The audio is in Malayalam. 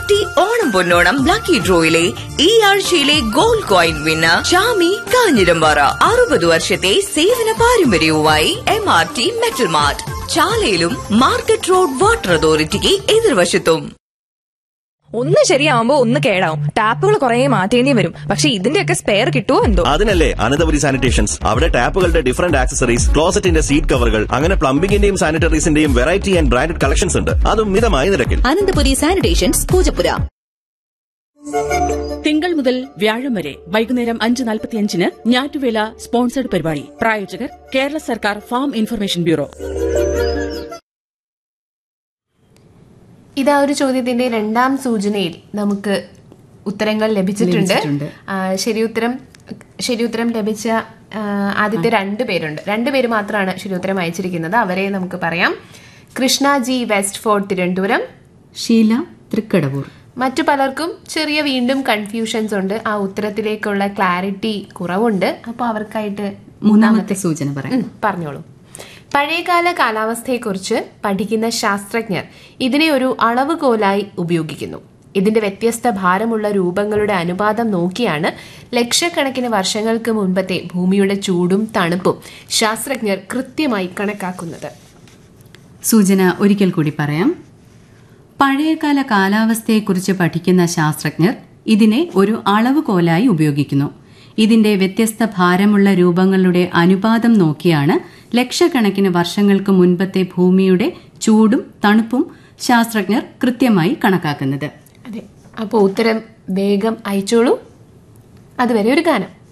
ആർട്ടി ഓണം പൊന്നോണം ലക്കി ഡ്രോയിലെ ഈ ആഴ്ചയിലെ gold coin winner Shami Kanjirampara അറുപത് വർഷത്തെ സേവന പാരമ്പര്യവുമായി M R T metal mart ചാലയിലും മാർക്കറ്റ് റോഡ് വാട്ടർ അതോറിറ്റിക്ക് എതിർവശത്തും ഒന്ന് ശരിയാവുമ്പോ ഒന്ന് കേടാവും ടാപ്പുകൾ കുറെ മാറ്റേണ്ടി വരും പക്ഷെ ഇതിന്റെയൊക്കെ സ്പെയർ കിട്ടുമോ എന്തോ അതിനല്ലേ അനന്തപുരി സാനിറ്റേഷൻസ് അവിടെ ടാപ്പുകളുടെ ഡിഫറന്റ് ആക്സസറീസ് ക്ലോസറ്റിന്റെ സീറ്റ് കവറുകൾ അങ്ങനെ പ്ലംബിംഗിന്റെയും സാനിറ്ററീസിന്റെയും വെറൈറ്റി ആൻഡ് ബ്രാൻഡഡ് കളക്ഷൻസ് ഉണ്ട് അതും മിതമായ നിരക്കിൽ അനന്തപുരി സാനിറ്റേഷൻസ് പൂജപ്പുര തിങ്കൾ മുതൽ വ്യാഴം വരെ വൈകുന്നേരം അഞ്ച് നാൽപ്പത്തിയഞ്ചിന് ഞാറ്റുവേല സ്പോൺസർഡ് പരിപാടി പ്രായോജകർ കേരള സർക്കാർ ഫാം ഇൻഫർമേഷൻ ബ്യൂറോ ഇതാ ഒരു ചോദ്യത്തിന്റെ രണ്ടാം സൂചനയിൽ നമുക്ക് ഉത്തരങ്ങൾ ലഭിച്ചിട്ടുണ്ട് ആ, ശരി ഉത്തരം ശരി ഉത്തരം ലഭിച്ച ആ, ആദ്യത്തെ രണ്ട് പേരുണ്ട് രണ്ട് പേര് മാത്രമാണ് ശരി ഉത്തരം അയച്ചിരിക്കുന്നത് അവരെ നമുക്ക് പറയാം Krishna G West Fort Thiruvananthapuram Sheela Thrikkadavoor മറ്റു പലർക്കും ചെറിയ വീണ്ടും കൺഫ്യൂഷൻസ് ഉണ്ട് ആ ഉത്തരത്തിലേക്കുള്ള ക്ലാരിറ്റി കുറവുണ്ട് അപ്പോൾ അവർക്കായിട്ട് മൂന്നാമത്തെ സൂചന പറയാം ഉം, പറഞ്ഞോളൂ പഴയകാല കാലാവസ്ഥയെക്കുറിച്ച് പഠിക്കുന്ന ശാസ്ത്രജ്ഞർ ഇതിനെ ഒരു അളവുകോലായി ഉപയോഗിക്കുന്നു ഇതിന്റെ വ്യത്യസ്ത ഭാരമുള്ള രൂപങ്ങളുടെ അനുപാതം നോക്കിയാണ് ലക്ഷക്കണക്കിന് വർഷങ്ങൾക്ക് മുൻപത്തെ ഭൂമിയുടെ ചൂടും തണുപ്പും ശാസ്ത്രജ്ഞർ കൃത്യമായി കണക്കാക്കുന്നത് സൂചന ഒരിക്കൽ കൂടി പറയാം പഴയകാല കാലാവസ്ഥയെക്കുറിച്ച് പഠിക്കുന്ന ശാസ്ത്രജ്ഞർ ഇതിനെ ഒരു അളവുകോലായി ഉപയോഗിക്കുന്നു ഇതിന്റെ വ്യത്യസ്ത ഭാരമുള്ള രൂപങ്ങളുടെ അനുപാതം നോക്കിയാണ് ലക്ഷക്കണക്കിന് വർഷങ്ങൾക്ക് മുൻപത്തെ ഭൂമിയുടെ ചൂടും തണുപ്പും ശാസ്ത്രജ്ഞർ കൃത്യമായി കണക്കാക്കുന്നത് അതെ അപ്പോൾ ഉത്തരം വേഗം അയച്ചോളൂ അതുവരെ ഒരു ഗാനം